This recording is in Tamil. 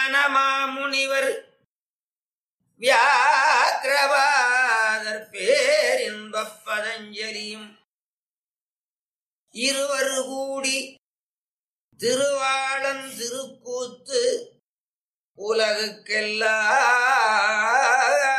ஞானமாமுனிவர் வியாக்கிரவாதர் பேரின்பப் பதஞ்சலியும் இருவர் கூடி திருவாளன் திருக்கூத்து உலகுக்கெல்லாம்